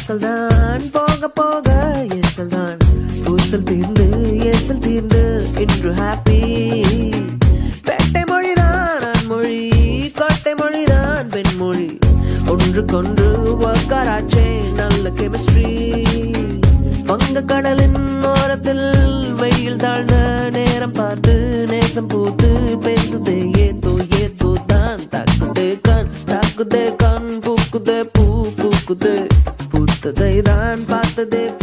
வாசல் தான் போக போக எசல் தான் பூசல் தீர்ந்து எசல் தீர்ந்து இன்று ஹாப்பி பேட்டை மொழிதான் மொழி கோட்டை மொழிதான் பெண்மொழி ஒன்று கொன்று ஒர்க்காராச்சே நல்ல கெமிஸ்ட்ரி வங்க கடலின் ஓரத்தில் வெயில் தாழ்ந்த நேரம் பார்த்து நேசம் பூத்து பேசுதே ஏதோ ஏதோ தான் தாக்குதே கண் தாக்குதே கண் பூக்குதே பூ பூக்குதே பூத்ததை தான் பார்த்ததே